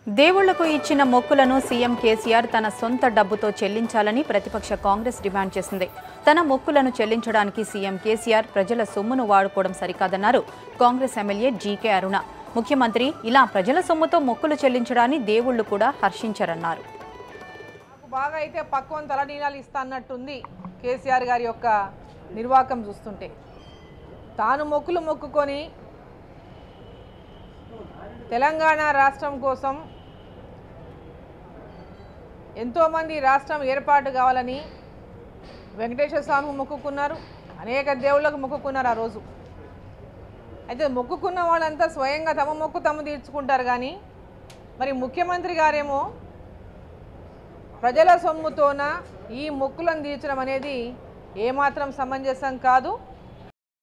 దేవుళ్లకు ఇచ్చిన మొక్కులను సీఎం కేసీఆర్ తన సొంత డబ్బుతో చెల్లించాలని ప్రతిపక్ష కాంగ్రెస్ డిమాండ్ చేసింది తన మొక్కులను చెల్లించడానికి సీఎం కేసీఆర్ ప్రజల సొమ్మును వాడుకోవడం సరికాదన్నారు కాంగ్రెస్ ఎమ్మెల్యే జీకే అరుణ ముఖ్యమంత్రి ఇలా ప్రజల సొమ్ముతో మొక్కులు చెల్లించడాన్ని దేవుళ్లు కూడా హర్షించరన్నారు నాకు బాగా అయితే పక్వం తలనీలాలు ఇస్తా అన్నట్టుంది కేసీఆర్ గారి యొక్క నిర్వాకం చూస్తుంటే తాను మొక్కులు మొక్కుకొని తెలంగాణ రాష్ట్రం కోసం ఎంతోమంది రాష్ట్రం ఏర్పాటు కావాలని వెంకటేశ్వర స్వామి మొక్కుకున్నారు అనేక దేవుళ్ళకు మొక్కుకున్నారు ఆ రోజు అయితే మొక్కుకున్న వాళ్ళంతా స్వయంగా తమ మొక్కు తమ తీర్చుకుంటారు కానీ మరి ముఖ్యమంత్రి గారేమో ప్రజల సొమ్ముతోన ఈ మొక్కులను తీర్చడం అనేది ఏమాత్రం సమంజసం కాదు